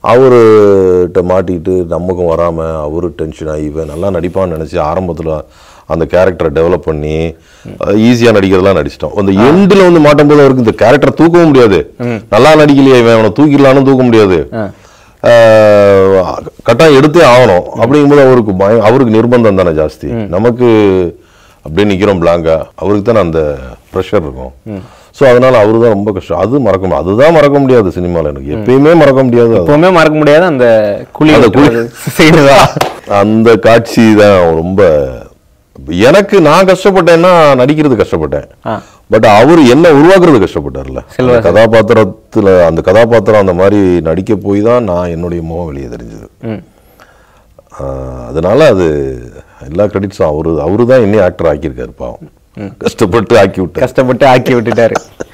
அவர்கிட்ட மாட்டிக்கிட்டு நமக்கும் வராமல் அவரு டென்ஷன் ஆகி இவன் நல்லா நடிப்பான்னு நினச்சி ஆரம்பத்தில் அந்த கேரக்டரை டெவலப் பண்ணி ஈஸியாக நடிக்கிறதெல்லாம் நடிச்சிட்டோம் அந்த எண்டில் வந்து மாட்டும் போது அவருக்கு இந்த கேரக்டரை தூக்கவும் முடியாது நல்லா நடிக்கலையே இவன் அவனை தூக்கிடலான்னு தூக்க முடியாது ஆஹ் கட்டாயம் எடுத்தே ஆகணும் அப்படிங்கும்போது அவருக்கு பயம் அவருக்கு நிர்பந்தம் தானே ஜாஸ்தி நமக்கு அப்படியே நிற்கிறோம் பிளாங்கா அவருக்கு தானே அந்த ப்ரெஷர் இருக்கும் ஸோ அதனால அவரு தான் ரொம்ப கஷ்டம் அது மறக்க முடியாது அதுதான் மறக்க முடியாது சினிமாவில் எனக்கு எப்பயுமே மறக்க முடியாது அது. எப்பவுமே மறக்க முடியாத அந்த குழி அந்த குழி. செய்யறதா அந்த காட்சி தான் ரொம்ப எனக்கு நான் கஷ்டப்பட்டேன்னா நடிக்கிறது கஷ்டப்பட்டேன் ஆ. பட் அவர் என்ன உருவாக்குறது கஷ்டப்பட்டார்ல அந்த கதாபாத்திரத்துல அந்த கதாபாத்திரம் அந்த மாதிரி நடிக்க போய் தான் நான் என்னுடைய முகம் வெளியே தெரிஞ்சது ம். அதனால அது எல்லா கிரெடிட்ஸும் அவரு அவரு தான் என்னையும் ஆக்டர் ஆக்கியிருக்காரு பாவம் கஷ்டப்பட்டு ஆக்கி விட்டார் கஷ்டப்பட்டு ஆக்கி விட்டுட்டாரு